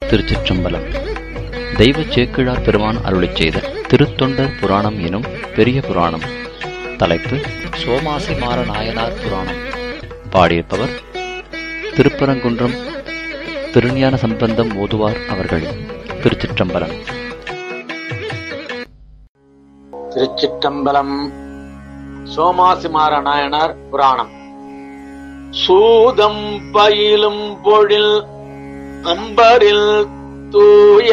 திருச்சிற்றம்பலம் தெய்வ சேக்கிழார் பெருமான் அருளிச் செய்த திருத்தொண்டர் புராணம் எனும் பெரிய புராணம் தலைப்பு சோமாசி மாற நாயனார் புராணம் பாடியிருப்பவர் திருப்பரங்குன்றம் திருஞான சம்பந்தம் ஓதுவார் அவர்கள் திருச்சிற்றம்பலம் திருச்சிற்றம்பலம் சோமாசிமார நாயனார் புராணம் சூதம் பயிலும் பொழில் அம்பரில் தூய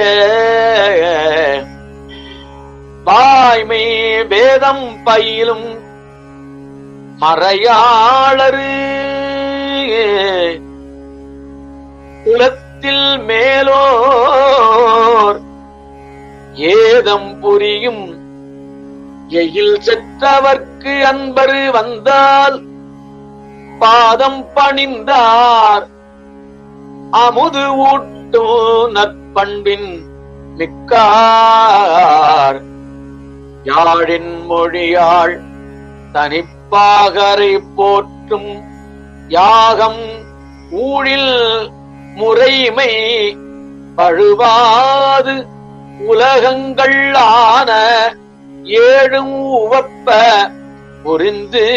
வாய்மை வேதம் பயிலும் மறையாளரு குலத்தில் மேலோர் ஏதம் புரியும் எயில் செற்றவர்க்கு அன்பரு வந்தால் பாதம் பணிந்தார் அமுது ஊட்டும் நற்பண்பின் மிக்கார் யாழின் மொழியாள் தனிப்பாகரை போற்றும் யாகம் ஊழில் முறைமை பழுவாது உலகங்கள் ஆன ஏழும் உவப்ப புரிந்து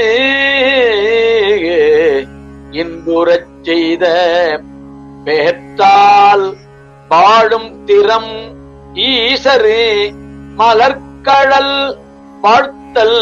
இன்புறச் செய்த பேற்றால் வாழும் திறம் ஈசரு மலர்கழல் வாழ்த்தல்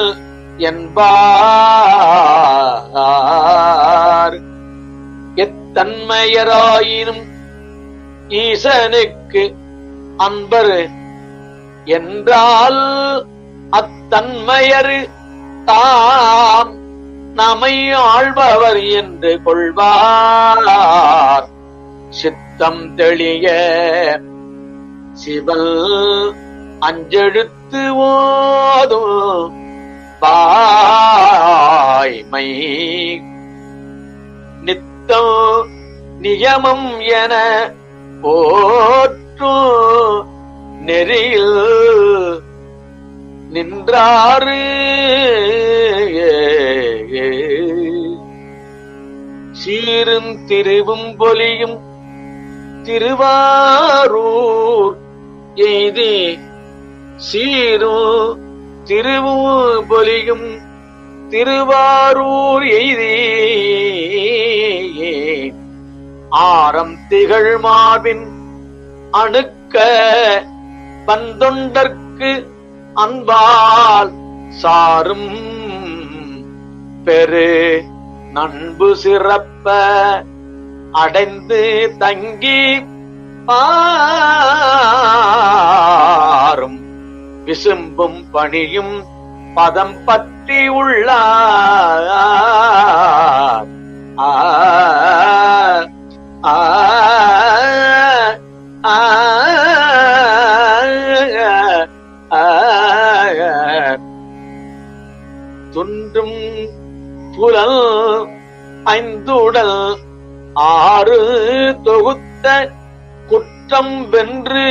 என்பார் எத்தன்மையராயினும் ஈசனுக்கு அன்பர் என்றால் அத்தன்மையரு தாம் நமை ஆள்பவர் என்று கொள்வார் சித்தம் தெளிய சிவல் அஞ்செழுத்து ஓதும் பாய்மை நித்தம் நியமம் என போற்றும் நெறியில் நின்றாரு சீரும் திருவும் பொலியும் திருவாரூர் எய்தி சீரும் திருவும் பொலியும் திருவாரூர் எய்தி ஆரம் திகழ் மார்பின் அணுக்க பந்தொண்டற்கு அன்பால் சாரும் பெரு நண்பு சிறப்ப அடைந்து தங்கி பாரும் விசும்பும் பணியும் பதம் பற்றி உள்ளார் ஆ ஆ ஆ துன்றும் புலல் ஐந்துடல் ஆறு தொகுத்த குற்றம் வென்று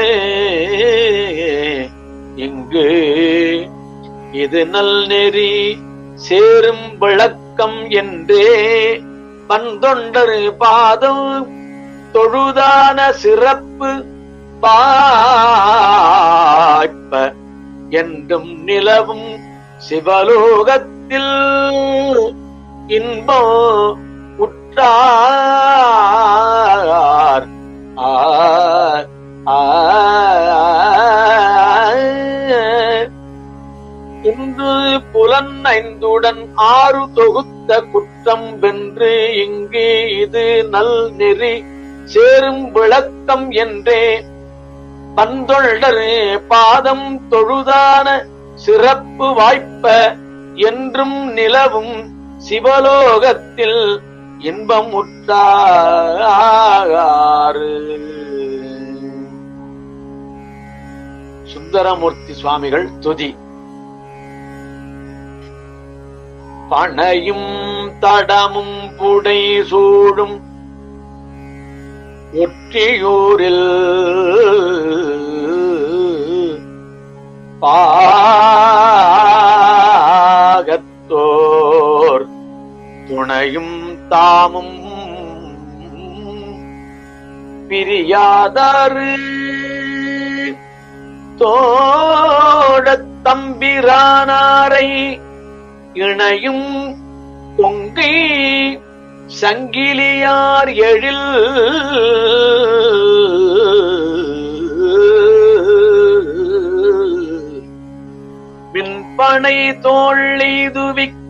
இங்கு இது நல் நெறி சேரும் விளக்கம் என்றே பந்தொண்டரு பாதம் தொழுதான சிறப்பு பாய்ப்ப என்றும் நிலவும் சிவலோகத்தில் இன்பம் உற்றார் இன்று புலன் ஐந்துடன் ஆறு தொகுத்த குற்றம் வென்று இங்கு இது நல் நெறி சேரும் விளக்கம் என்றே பந்தொழர் பாதம் தொழுதான சிறப்பு வாய்ப்ப என்றும் நிலவும் சிவலோகத்தில் இன்பம் உற்றாறு சுந்தரமூர்த்தி சுவாமிகள் துதி பனையும் தடமும் புடை சூடும் ஒற்றியூரில் பாகத்தோர் துணையும் தாமும் பிரியாதாறு தோழத் தம்பிரானாரை இணையும் கொங்கை சங்கிலியார் எழில் மின்பனை தோழிதுவிக்க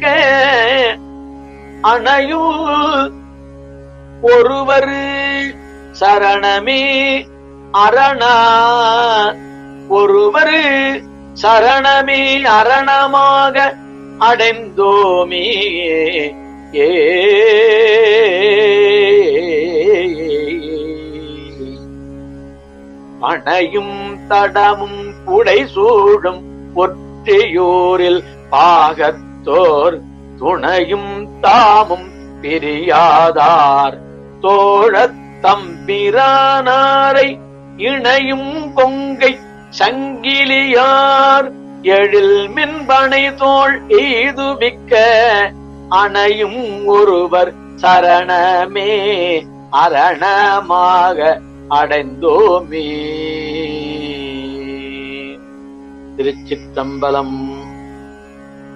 அணையுள் ஒருவர் சரணமே அரணா ஒருவர் சரணமே அரணமாக அடைந்தோமே ஏ அணையும் தடமும் புடை சூழும் ஒற்றையோரில் பாகத்தோர் துணையும் தாமும் பிரியாதார் தோழத் தம்பிரானாரை இணையும் கொங்கை சங்கிலியார் எழில் மின்பனை தோள் எய்துவிக்க அணையும் ஒருவர் சரணமே அரணமாக அடைந்தோமே திருச்சிற்றம்பலம்